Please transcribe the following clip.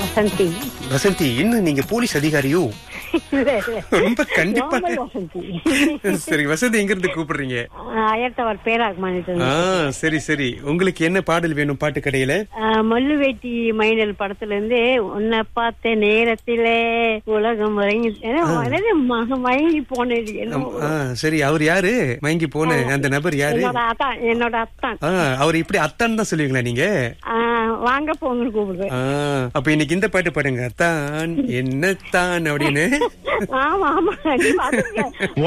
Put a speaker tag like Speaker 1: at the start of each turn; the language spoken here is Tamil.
Speaker 1: வசந்தி
Speaker 2: வசந்தி என்ன நீங்க போலீஸ் அதிகாரியோ
Speaker 1: இல்ல, இல்ல.
Speaker 2: ரொம்ப கண்டிப்பா
Speaker 1: நாமல் வசந்தி
Speaker 2: சரி வசந்தி எங்க இருந்து கூப்பிடுறீங்க
Speaker 1: அயர்த்தவர் பேராகுமானிட்டு
Speaker 2: ஆ சரி சரி உங்களுக்கு என்ன பாடல் வேணும் பாட்டு கடையில
Speaker 1: மல்லு வேட்டி மைனல் படத்துல இருந்து உன்னை பார்த்த நேரத்திலே உலகம் மயங்கி ஏன்னா, அதாவது மக- மயங்கி போனது என்னமோ.
Speaker 2: ஆ, சரி அவர் யாரு மயங்கி போன அந்த நபர் யாரு
Speaker 1: என்னோட அத்தான் என்னோட அத்தான்
Speaker 2: ஆ, அவர் இப்படி அத்தான் தான் சொல்லுவீங்களா நீங்க
Speaker 1: ஆ, வாங்க போங்கன்னு கூப்பிடுவேன்
Speaker 2: ஆ, அப்ப இன்னைக்கு இந்த பாட்டு பாடுங்க அத்தான் என்னத்தான் அப்படின்னு
Speaker 1: ஆமா ஆமா நீ பாத்துருக்க.